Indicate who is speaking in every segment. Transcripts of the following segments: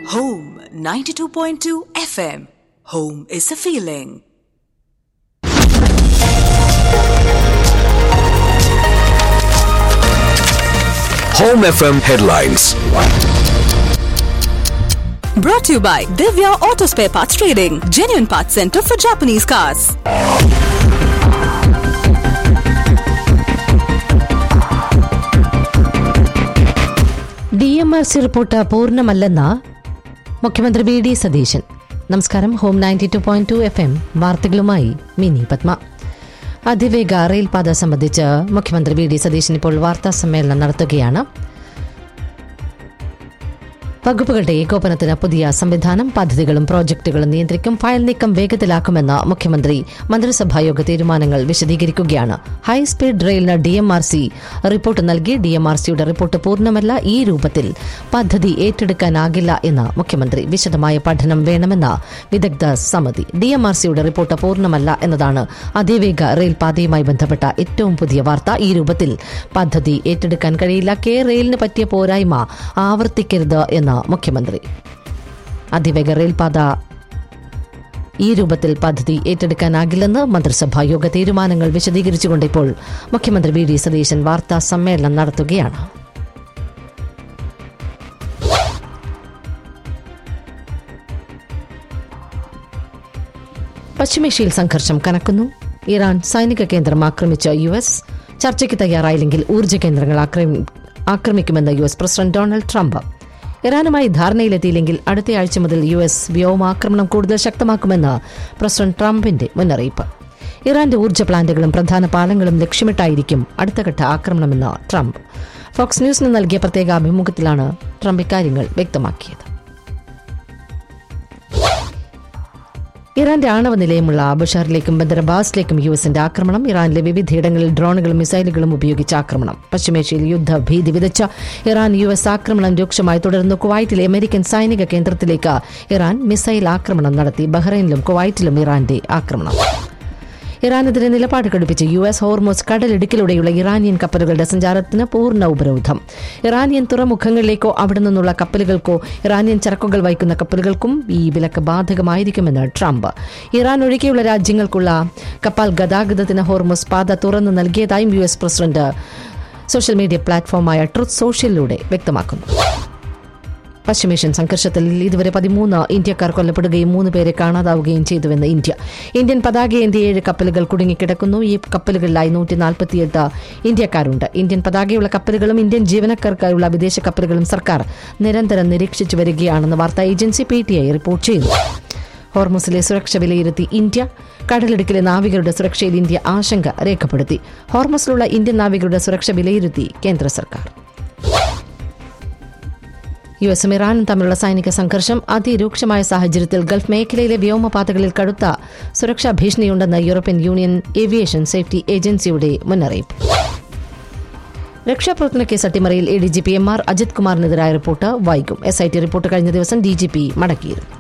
Speaker 1: Home 92.2 FM. Home is a feeling.
Speaker 2: Home FM headlines.
Speaker 1: Brought to you by Divya Auto Spare Parts Trading, genuine parts center for Japanese cars.
Speaker 3: D M R C report പൂർണ്ണമല്ലെന്ന് മുഖ്യമന്ത്രി V D Satheesan നമസ്കാരം home ninety two point two F M വാർത്തകളുമായി മിനി പത്മ അതിവേഗ റെയിൽപാത സംബന്ധിച്ച് മുഖ്യമന്ത്രി V D Satheesan ഇപ്പോൾ വാർത്താ സമ്മേളനം നടത്തുകയാണ് വകുപ്പുകളുടെ ഏകോപനത്തിന് പുതിയ സംവിധാനം പദ്ധതികളും പ്രോജക്ടുകളും നിയന്ത്രിക്കും ഫയൽ നീക്കം വേഗത്തിലാക്കുമെന്ന് മുഖ്യമന്ത്രി മന്ത്രിസഭായോഗ തീരുമാനങ്ങൾ വിശദീകരിക്കുകയാണ് ഹൈസ്പീഡ് റെയിലിന് D M R C report നൽകി ഡി എം ആർ സിയുടെ റിപ്പോർട്ട് പൂർണ്ണമല്ല ഈ രൂപത്തിൽ പദ്ധതി ഏറ്റെടുക്കാനാകില്ല എന്ന് മുഖ്യമന്ത്രി വിശദമായ പഠനം വേണമെന്ന് വിദഗ്ധ സമിതി ഡി എം ആർ സിയുടെ റിപ്പോർട്ട് പൂർണ്ണമല്ല എന്നതാണ് അതിവേഗ റെയിൽ പാതയുമായി ബന്ധപ്പെട്ട ഏറ്റവും പുതിയ വാർത്ത ഈ രൂപത്തിൽ പദ്ധതി ഏറ്റെടുക്കാൻ കഴിയില്ല കെ റെയിലിന് പറ്റിയ പോരായ്മ ആവർത്തിക്കരുത് എന്ന് മുഖ്യമന്ത്രി അതിവേഗ റെയിൽപാത ഈ രൂപത്തിൽ പദ്ധതി ഏറ്റെടുക്കാനാകില്ലെന്ന് മന്ത്രിസഭാ യോഗ തീരുമാനങ്ങൾ വിശദീകരിച്ചുകൊണ്ട് ഇപ്പോൾ മുഖ്യമന്ത്രി വി ഡി സതീശൻ വാർത്താ സമ്മേളനം നടത്തുകയാണ് പശ്ചിമേഷ്യയിൽ സംഘർഷം കനക്കുന്നു ഇറാൻ സൈനിക കേന്ദ്രം ആക്രമിച്ച യു എസ് ചർച്ചയ്ക്ക് തയ്യാറായില്ലെങ്കിൽ ഊർജ്ജ കേന്ദ്രങ്ങൾ ആക്രമി- ആക്രമിക്കുമെന്ന് U S president Donald Trump ഇറാനുമായി ധാരണയിലെത്തിയില്ലെങ്കിൽ അടുത്തയാഴ്ച മുതൽ യു എസ് വ്യോമാക്രമണം കൂടുതൽ ശക്തമാക്കുമെന്ന് പ്രസിഡന്റ് ട്രംപിന്റെ മുന്നറിയിപ്പ് ഇറാന്റെ ഊർജ്ജ പ്ലാന്റുകളും പ്രധാന പാലങ്ങളും ലക്ഷ്യമിട്ടായിരിക്കും അടുത്തഘട്ട ആക്രമണമെന്ന് ട്രംപ് ഫോക്സ് ന്യൂസിന് നൽകിയ പ്രത്യേക അഭിമുഖത്തിലാണ് ട്രംപ് ഇക്കാര്യങ്ങൾ വ്യക്തമാക്കിയത് ഇറാന്റെ ആണവ നിലയമുള്ള ബഷാറിലേക്കും ബന്ദർബാസിലേക്കും യു എസിന്റെ ആക്രമണം ഇറാനിലെ വിവിധയിടങ്ങളിൽ ഡ്രോണുകളും മിസൈലുകളും ഉപയോഗിച്ച ആക്രമണം പശ്ചിമേഷ്യയിൽ യുദ്ധഭീതി വിതച്ച ഇറാൻ യു എസ് ആക്രമണം രൂക്ഷമായി തുടർന്നു കുവൈറ്റിലെ അമേരിക്കൻ സൈനിക കേന്ദ്രത്തിലേക്ക് ഇറാൻ മിസൈൽ ആക്രമണം നടത്തി ബഹ്റൈനിലും കുവൈറ്റിലും ഇറാന്റെ ആക്രമണം ഇറാനെതിരെ നിലപാട് ഘടിപ്പിച്ച് യു എസ് ഹോർമോസ് കടലിടുക്കിലൂടെയുള്ള ഇറാനിയൻ കപ്പലുകളുടെ സഞ്ചാരത്തിന് പൂർണ്ണ ഉപരോധം ഇറാനിയൻ തുറമുഖങ്ങളിലേക്കോ അവിടെ നിന്നുള്ള കപ്പലുകൾക്കോ ഇറാനിയൻ ചരക്കുകൾ വഹിക്കുന്ന കപ്പലുകൾക്കും ഈ വിലക്ക് ബാധകമായിരിക്കുമെന്ന് ട്രംപ് ഇറാൻ ഒഴികെയുള്ള രാജ്യങ്ങൾക്കുള്ള കപ്പൽ ഗതാഗതത്തിന് ഹോർമോസ് പാത തുറന്നു നൽകിയതായും U S president social media പ്ലാറ്റ്ഫോമായ ട്രുത്ത് സോഷ്യലിലൂടെ വ്യക്തമാക്കുന്നു പശ്ചിമേഷ്യൻ സംഘർഷത്തിൽ ഇതുവരെ പതിമൂന്ന് ഇന്ത്യക്കാർ കൊല്ലപ്പെടുകയും മൂന്ന് പേരെ കാണാതാവുകയും ചെയ്തുവെന്ന് ഇന്ത്യ ഇന്ത്യൻ പതാകയേന്തിയ ഏഴ് കപ്പലുകൾ കുടുങ്ങിക്കിടക്കുന്നു ഈ കപ്പലുകളിലായി നൂറ്റി നാൽപ്പത്തിയെട്ട് ഇന്ത്യക്കാരുണ്ട് ഇന്ത്യൻ പതാകയുള്ള കപ്പലുകളും ഇന്ത്യൻ ജീവനക്കാർക്കായുള്ള വിദേശ കപ്പലുകളും സർക്കാർ നിരന്തരം നിരീക്ഷിച്ചു വരികയാണെന്ന് വാർത്താ agency P T I report ചെയ്യുന്നു ഹോർമുസിലെ സുരക്ഷ വിലയിരുത്തി ഇന്ത്യ കടലിടുക്കിലെ നാവികരുടെ സുരക്ഷയിൽ ഇന്ത്യ ആശങ്ക രേഖപ്പെടുത്തി ഹോർമസിലുള്ള ഇന്ത്യൻ നാവികരുടെ സുരക്ഷ വിലയിരുത്തി കേന്ദ്ര സർക്കാർ യു എസും ഇറാനും തമ്മിലുള്ള സൈനിക സംഘർഷം അതിരൂക്ഷമായ സാഹചര്യത്തിൽ ഗൾഫ് മേഖലയിലെ വ്യോമപാതകളിൽ കടുത്ത സുരക്ഷാ ഭീഷണിയുണ്ടെന്ന് യൂറോപ്യൻ യൂണിയൻ ഏവിയേഷൻ സേഫ്റ്റി ഏജൻസിയുടെ മുന്നറിയിപ്പ് രക്ഷാപ്രവർത്തന കേസ് അട്ടിമറിയിൽ A D G P M R Ajith കുമാറിനെതിരായ റിപ്പോർട്ട് വൈകും എസ് ഐ ടി റിപ്പോർട്ട് കഴിഞ്ഞ ദിവസം ഡി ജി പി മടക്കിയിരുന്നു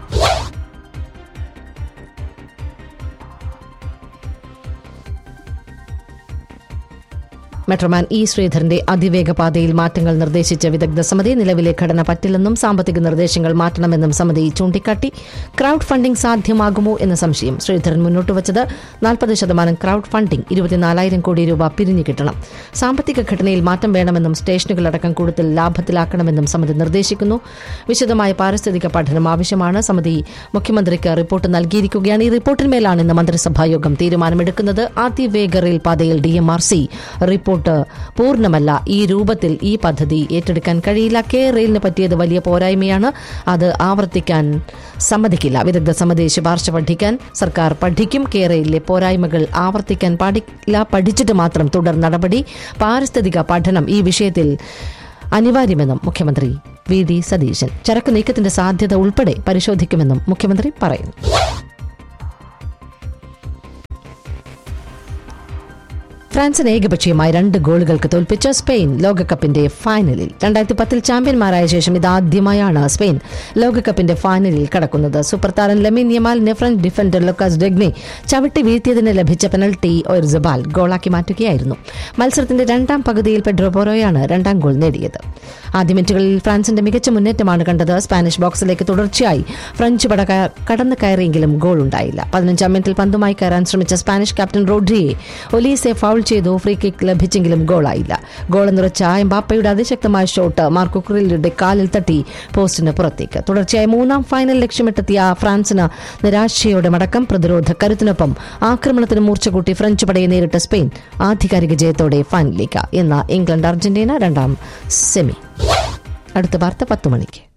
Speaker 3: മെട്രോമാൻ ഇ ശ്രീധരന്റെ അതിവേഗ പാതയിൽ മാറ്റങ്ങൾ നിർദ്ദേശിച്ച വിദഗ്ധ സമിതി നിലവിലെ ഘടന പറ്റില്ലെന്നും സാമ്പത്തിക നിർദ്ദേശങ്ങൾ മാറ്റണമെന്നും സമിതി ചൂണ്ടിക്കാട്ടി ക്രൌഡ് ഫണ്ടിംഗ് സാധ്യമാകുമോ എന്ന സംശയം ശ്രീധരൻ മുന്നോട്ട് വച്ചത് നാൽപ്പത് ശതമാനം ക്രൌഡ് ഫണ്ടിംഗ് ഇരുപത്തിനാലായിരം കോടി രൂപ പിരിഞ്ഞു കിട്ടണം സാമ്പത്തിക ഘടനയിൽ മാറ്റം വേണമെന്നും സ്റ്റേഷനുകളടക്കം കൂടുതൽ ലാഭത്തിലാക്കണമെന്നും സമിതി നിർദ്ദേശിക്കുന്നു വിശദമായ പാരിസ്ഥിതിക പഠനം ആവശ്യമാണ് സമിതി മുഖ്യമന്ത്രിക്ക് റിപ്പോർട്ട് നൽകിയിരിക്കുകയാണ് ഈ റിപ്പോർട്ടിന്മേലാണ് ഇന്ന് മന്ത്രിസഭാ യോഗം തീരുമാനമെടുക്കുന്നത് അതിവേഗ റെയിൽ പാതയിൽ D M R C report പൂർണ്ണമല്ല ഈ രൂപത്തിൽ ഈ പദ്ധതി ഏറ്റെടുക്കാൻ കഴിയില്ല കെ റെയിലിന് പറ്റിയത് വലിയ പോരായ്മയാണ് അത് ആവർത്തിക്കാൻ സമ്മതിക്കില്ല വിദഗ്ധ സമിതി ശുപാർശ പഠിക്കാൻ സർക്കാർ പഠിക്കും കെ റെയിലിലെ പോരായ്മകൾ ആവർത്തിക്കാൻ പാടില്ല പഠിച്ചിട്ട് മാത്രം തുടർ നടപടി പാരിസ്ഥിതിക പഠനം ഈ വിഷയത്തിൽ അനിവാര്യമെന്നും മുഖ്യമന്ത്രി വി ഡി സതീശൻ ചരക്ക് നീക്കത്തിന്റെ സാധ്യത ഉൾപ്പെടെ പരിശോധിക്കുമെന്നും മുഖ്യമന്ത്രി പറയുന്നു ഫ്രാൻസിന് ഏകപക്ഷീയമായി രണ്ട് ഗോളുകൾക്ക് തോൽപ്പിച്ച സ്പെയിൻ ലോകകപ്പിന്റെ ഫൈനലിൽ രണ്ടായിരത്തി പത്തിൽ ചാമ്പ്യന്മാരായ ശേഷം ഇതാദ്യമായാണ് സ്പെയിൻ ലോകകപ്പിന്റെ ഫൈനലിൽ കടക്കുന്നത് സൂപ്പർ താരം ലമിൻ യമാലിനെ ഫ്രഞ്ച് ഡിഫൻഡർ ലൊക്കാസ് ഡെഗ്നെ ചവിട്ടി വീഴ്ത്തിയതിന് ലഭിച്ച പെനൽറ്റി ഒർസബാൽ ഗോളാക്കി മാറ്റുകയായിരുന്നു മത്സരത്തിന്റെ രണ്ടാം പകുതിയിൽ പെഡ്രോ പോറോയാണ് രണ്ടാം ഗോൾ നേടിയത് ആദ്യ മിനിറ്റുകളിൽ ഫ്രാൻസിന്റെ മികച്ച മുന്നേറ്റമാണ് കണ്ടത് സ്പാനിഷ് ബോക്സിലേക്ക് തുടർച്ചയായി ഫ്രഞ്ച് പട ക- കടന്നു കയറിയെങ്കിലും ഗോൾ ഉണ്ടായില്ല പതിനഞ്ചാം മിനിറ്റിൽ പന്തുമായി കയറാൻ ശ്രമിച്ച സ്പാനിഷ് ക്യാപ്റ്റൻ റോഡ്രിയെ ഒലീസെ ഫൗൾ ചെയ്തു ഫ്രീ കിക്ക് ലഭിച്ചെങ്കിലും ഗോളായില്ല ഗോൾ എന്നുറച്ച എംബാപ്പയുടെ അതിശക്തമായ ഷോട്ട് മാർക്കോ കുറിലിയുടെ കാലിൽ തട്ടി പോസ്റ്റിന് പുറത്തേക്ക് തുടർച്ചയായ മൂന്നാം ഫൈനൽ ലക്ഷ്യമിട്ടെത്തിയ ഫ്രാൻസിന് നിരാശയോടെ മടക്കം പ്രതിരോധ കരുത്തിനൊപ്പം ആക്രമണത്തിന് മൂർച്ച കൂട്ടി ഫ്രഞ്ച് പടയെ നേരിട്ട സ്പെയിൻ ആധികാരിക ജയത്തോടെ ഫൈനലിലേക്ക് ഇന്ന് ഇംഗ്ലണ്ട് അർജന്റീന രണ്ടാം സെമി അടുത്ത വാർത്ത പത്ത് മണിക്ക്